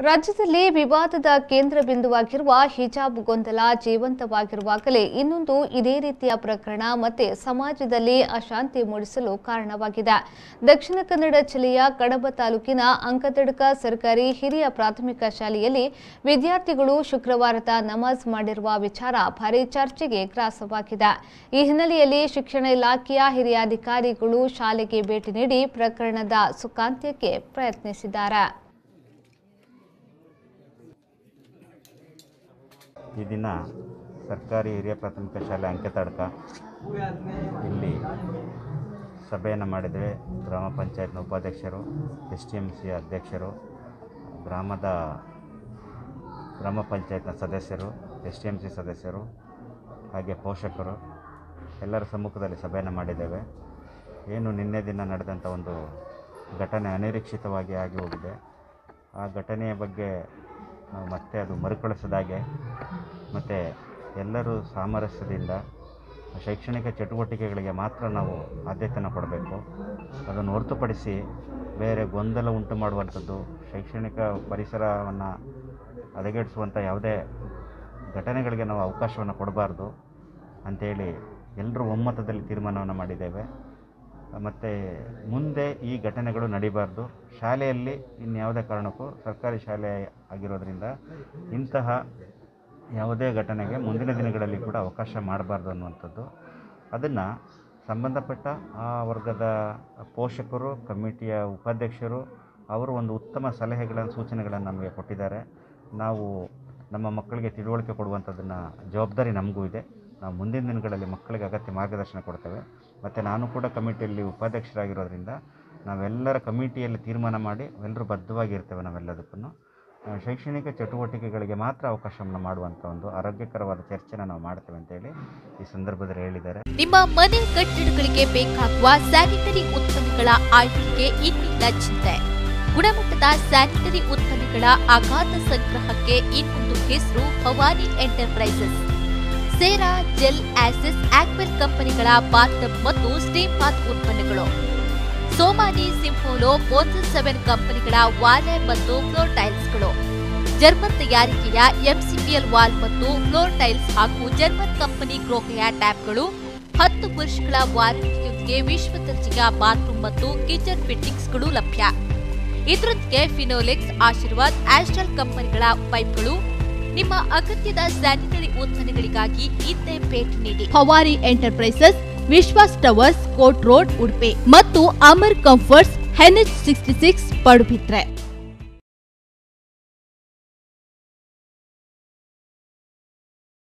ರಾಜ್ಯದಲ್ಲಿ ವಿವಾದದ ಕೇಂದ್ರ ಬಿಂದುವಾಗಿರುವ ಹಿಜಾಬ್ ಗೊಂದಲ ಜೀವಂತವಾಗಿರುವಾಗಲೇ ಇನ್ನೊಂದು ಇದೇ ರೀತಿಯ ಪ್ರಕರಣ ಮತ್ತೆ ಸಮಾಜದಲ್ಲಿ ಅಶಾಂತಿ ಮೂಡಿಸಲು ಕಾರಣವಾಗಿದೆ ದಕ್ಷಿಣ ಕನ್ನಡ ಜಿಲ್ಲೆಯ ಕಡಬ ತಾಲೂಕಿನ ಅಂಕತಡ್ಕ ಸರ್ಕಾರಿ ಹಿರಿಯ ಪ್ರಾಥಮಿಕ ಶಾಲೆಯಲ್ಲಿ ವಿದ್ಯಾರ್ಥಿಗಳು ಶುಕ್ರವಾರದ ನಮಾಜ್ ಮಾಡಿರುವ ವಿಚಾರ ಭಾರಿ ಚರ್ಚೆಗೆ ಗ್ರಾಸವಾಗಿದೆ ಈ ಹಿನ್ನೆಲೆಯಲ್ಲಿ ಶಿಕ್ಷಣ ಇಲಾಖೆಯ ಹಿರಿಯ ಅಧಿಕಾರಿಗಳು ಶಾಲೆಗೆ ಭೇಟಿ ನೀಡಿ ಪ್ರಕರಣದ ಸುಖಾಂತ್ಯಕ್ಕೆ ಪ್ರಯತ್ನಿಸಿದ್ದಾರೆ ಈ ದಿನ ಸರ್ಕಾರಿ ಹಿರಿಯ ಪ್ರಾಥಮಿಕ ಶಾಲೆ ಅಂಕೆತಡ್ಕ ಇಲ್ಲಿ ಸಭೆಯನ್ನು ಮಾಡಿದರೆ ಗ್ರಾಮ ಪಂಚಾಯತ್ನ ಉಪಾಧ್ಯಕ್ಷರು ಎಸ್ ಟಿ ಎಮ್ ಸಿ ಅಧ್ಯಕ್ಷರು ಗ್ರಾಮದ ಗ್ರಾಮ ಪಂಚಾಯತ್ನ ಸದಸ್ಯರು ಎಸ್ ಟಿ ಎಮ್ ಸಿ ಸದಸ್ಯರು ಹಾಗೆ ಪೋಷಕರು ಎಲ್ಲರ ಸಮ್ಮುಖದಲ್ಲಿ ಸಭೆಯನ್ನು ಮಾಡಿದ್ದೇವೆ ಏನು ನಿನ್ನೆ ದಿನ ನಡೆದಂಥ ಒಂದು ಘಟನೆ ಅನಿರೀಕ್ಷಿತವಾಗಿ ಆಗಿ ಹೋಗಿದೆ ಆ ಘಟನೆಯ ಬಗ್ಗೆ ನಾವು ಮತ್ತೆ ಅದು ಮರುಕಳಿಸದಾಗೆ ಮತ್ತು ಎಲ್ಲರೂ ಸಾಮರಸ್ಯದಿಂದ ಶೈಕ್ಷಣಿಕ ಚಟುವಟಿಕೆಗಳಿಗೆ ಮಾತ್ರ ನಾವು ಆದ್ಯತೆಯನ್ನು ಕೊಡಬೇಕು ಅದನ್ನು ಹೊರತುಪಡಿಸಿ ಬೇರೆ ಗೊಂದಲ ಉಂಟು ಮಾಡುವಂಥದ್ದು ಶೈಕ್ಷಣಿಕ ಪರಿಸರವನ್ನು ಹದಗೆಡಿಸುವಂಥ ಯಾವುದೇ ಘಟನೆಗಳಿಗೆ ನಾವು ಅವಕಾಶವನ್ನು ಕೊಡಬಾರ್ದು ಅಂಥೇಳಿ ಎಲ್ಲರೂ ಒಮ್ಮತದಲ್ಲಿ ತೀರ್ಮಾನವನ್ನು ಮಾಡಿದ್ದೇವೆ ಮತ್ತು ಮುಂದೆ ಈ ಘಟನೆಗಳು ನಡೀಬಾರ್ದು ಶಾಲೆಯಲ್ಲಿ ಇನ್ಯಾವುದೇ ಕಾರಣಕ್ಕೂ ಸರ್ಕಾರಿ ಶಾಲೆ ಆಗಿರೋದ್ರಿಂದ ಇಂತಹ ಯಾವುದೇ ಘಟನೆಗೆ ಮುಂದಿನ ದಿನಗಳಲ್ಲಿ ಕೂಡ ಅವಕಾಶ ಮಾಡಬಾರ್ದು ಅನ್ನುವಂಥದ್ದು ಅದನ್ನು ಸಂಬಂಧಪಟ್ಟ ಆ ವರ್ಗದ ಪೋಷಕರು ಕಮಿಟಿಯ ಉಪಾಧ್ಯಕ್ಷರು ಅವರು ಒಂದು ಉತ್ತಮ ಸಲಹೆಗಳನ್ನು ಸೂಚನೆಗಳನ್ನು ನಮಗೆ ಕೊಟ್ಟಿದ್ದಾರೆ ನಾವು ನಮ್ಮ ಮಕ್ಕಳಿಗೆ ತಿಳುವಳಿಕೆ ಕೊಡುವಂಥದ್ದನ್ನು ಜವಾಬ್ದಾರಿ ನಮಗೂ ಇದೆ ನಾವು ಮುಂದಿನ ದಿನಗಳಲ್ಲಿ ಮಕ್ಕಳಿಗೆ ಅಗತ್ಯ ಮಾರ್ಗದರ್ಶನ ಕೊಡ್ತೇವೆ ಮತ್ತು ನಾನು ಕೂಡ ಕಮಿಟಿಯಲ್ಲಿ ಉಪಾಧ್ಯಕ್ಷರಾಗಿರೋದ್ರಿಂದ ನಾವೆಲ್ಲರ ಕಮಿಟಿಯಲ್ಲಿ ತೀರ್ಮಾನ ಮಾಡಿ ಎಲ್ಲರೂ ಬದ್ಧವಾಗಿ ಇರ್ತೇವೆ ನಾವೆಲ್ಲದಕ್ಕೂ ಆ, ಶೈಕ್ಷಣಿಕ ಚಟುವಟಿಕೆಗಳಿಗೆ ಮಾತ್ರ ಅವಕಾಶವನ್ನು ಮಾಡುವಂಥ ಒಂದು ಆರೋಗ್ಯಕರವಾದ ಚರ್ಚೆನ ನಾವು ಮಾಡ್ತೇವೆ ಅಂತೇಳಿ ಈ ಸಂದರ್ಭದಲ್ಲಿ ಹೇಳಿದ್ದಾರೆ ನಿಮ್ಮ ಮನೆ ಕಟ್ಟಡಗಳಿಗೆ ಬೇಕಾಗುವ ಸ್ಯಾನಿಟರಿ ಉತ್ಪನ್ನಗಳ ಆಯ್ಕೆಗೆ ಇನ್ನಿಲ್ಲ ಚಿಂತೆ ಗುಣಮಟ್ಟದ ಸ್ಯಾನಿಟರಿ ಉತ್ಪನ್ನಗಳ ಅಗಾಧ ಸಂಗ್ರಹಕ್ಕೆ ಇನ್ನೊಂದು ಹೆಸರು ಭವಾನಿ ಎಂಟರ್ಪ್ರೈಸಸ್ ಸೇರಾ ಜೆಲ್ ಆಸಿಸ್ ಆಕ್ವೆಲ್ ಕಂಪನಿಗಳ ಬಾತ್ ಮತ್ತು ಸ್ಟೀಮ್ ಬಾತ್ ಉತ್ಪನ್ನಗಳು ಸೋಮಾನಿ ಸಿಂಫೋಲೋ ಮೋಸಸ್ ಸೆವೆನ್ ಕಂಪನಿಗಳ ವಾಲೆ ಮತ್ತು ಫ್ಲೋರ್ ಟೈಲ್ಸ್ಗಳು ಜರ್ಮನ್ ತಯಾರಿಕೆಯ ಎಂಸಿಪಿಎಲ್ ವಾಲ್ ಮತ್ತು ಫ್ಲೋರ್ ಟೈಲ್ಸ್ ಹಾಗೂ ಜರ್ಮನ್ ಕಂಪನಿ ಗ್ರೋಹೆಯ ಟ್ಯಾಪ್ಗಳು ಹತ್ತು ವರ್ಷಗಳ ವಾರಂಟಿಯೊಂದಿಗೆ ವಿಶ್ವ ದರ್ಜೆಯ ಬಾತ್ರೂಮ್ ಮತ್ತು ಕಿಚನ್ ಫಿಟ್ಟಿಂಗ್ಸ್ಗಳು ಲಭ್ಯ ಇದರೊಂದಿಗೆ ಫಿನೋಲೆಕ್ಸ್ ಆಶೀರ್ವಾದ್ ಆಸ್ಟ್ರಲ್ ಕಂಪನಿಗಳ ಪೈಪ್ಗಳು ನಿಮ್ಮ ಅಗತ್ಯದ ಸ್ಯಾನಿಟರಿ ಉತ್ಪನ್ನಗಳಿಗಾಗಿ ಇದ್ದೇ ಭೇಟಿ ನೀಡಿ ಹವಾರಿ enterprises Vishwas towers court road Udupi ಮತ್ತು Amar comforts NH sixty six Padubidri